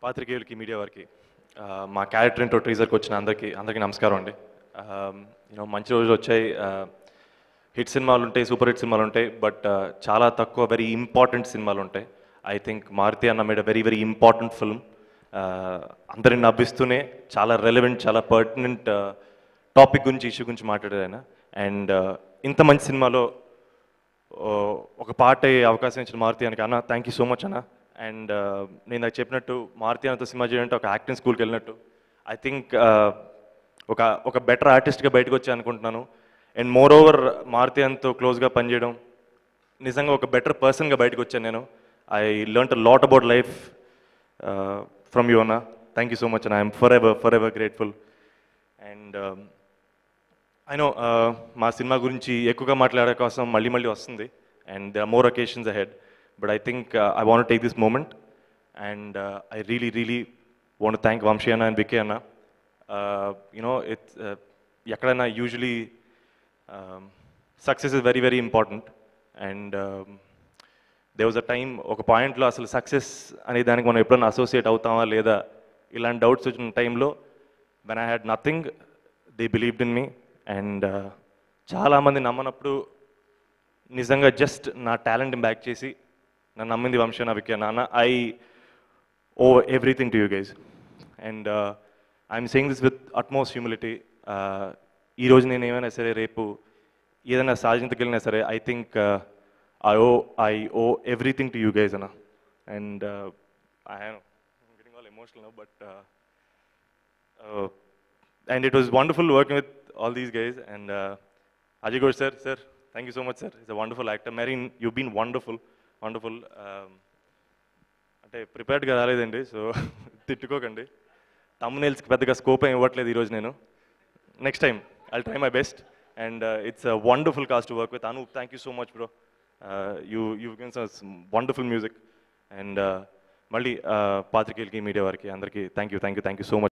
పాత్రికేయులకి media వారికి ఆ, మా క్యారెక్టర్ ఇంటో ట్రీజర్కి వచ్చిన అందరికీ అందరికీ నమస్కారం అండి యూనో మంచి రోజులు వచ్చాయి హిట్ సినిమాలు ఉంటాయి సూపర్ హిట్ సినిమాలు ఉంటాయి బట్ చాలా తక్కువ వెరీ ఇంపార్టెంట్ సినిమాలు ఉంటాయి ఐ థింక్ మారుతి అన్న made very very important film అందరిని నవ్విస్తూనే చాలా రెలవెంట్ చాలా పర్టనెంట్ టాపిక్ గురించి ఇష్యూ గురించి మాట్లాడారు ఆయన అండ్ ఇంత మంచి సినిమాలో ఓ, ఒక పాట అయ్యే అవకాశం ఇచ్చిన మారుతి అనికి అన్న థ్యాంక్ యూ సో మచ్ అన్న అండ్ నేను నాకు చెప్పినట్టు మారుతి అన్నతో సినిమా చేయాలంటే ఒక యాక్టింగ్ స్కూల్కి వెళ్ళినట్టు ఐ థింక్ ఒక ఒక బెటర్ ఆర్టిస్ట్గా బయటకు వచ్చి అనుకుంటున్నాను అండ్ మోర్ ఓవర్ మారుతి అన్నతో క్లోజ్గా పనిచేయడం నిజంగా ఒక బెటర్ పర్సన్గా బయటకు వచ్చాను నేను I learn lot about life from you అన్న థ్యాంక్ యూ సో మచ్ అన్న I'm for ever for ever grateful and I know మా సినిమా గురించి ఎక్కువగా మాట్లాడే కోసం మళ్ళీ మళ్ళీ వస్తుంది and they are more occasions ahead but I think I want take this moment and I really really want thank Vamsi అన్న అండ్ వికే అన్న యునో ఇట్స్ ఎక్కడైనా usually success is very very important and they was a time ఒక పాయింట్లో అసలు success అనే దానికి మనం ఎప్పుడైనా అసోసియేట్ అవుతామా లేదా ఇలాంటి డౌట్స్ వచ్చిన టైంలో when I had nothing they believed in me and చాలామంది నమ్మనప్పుడు నిజంగా జస్ట్ నా టాలెంట్ని బ్యాక్ చేసి నన్ను నమ్మింది వంశ నా వికే నాన్న I owe everything to you guys and I'm saying this with utmost humility ఈ రోజు నేను ఏమైనా సరే రేపు ఏదైనా సాధించగలిగినా సరే I think I owe I owe everything to you guys అన్న and I getting all emotional but and it was wonderful working with all these guys. And uh, Ajay Ghosh sir, sir, thank you so much, sir. He's a wonderful actor. Marine, you've been wonderful, wonderful. Um, అంటే ప్రిపేర్డ్గా రాలేదండి so తిట్టుకోకండి తమ్మునేల్స్కి పెద్దగా scope ఏం ఇవ్వట్లేదు ఈరోజు నేను next time I try my best and it's wonderful cast to work with Anu thank you so much bro you you గిన్స్ wonderful music and మళ్ళీ పాత్రికేయులకి మీడియా వారికి అందరికీ thank you thank you thank you so much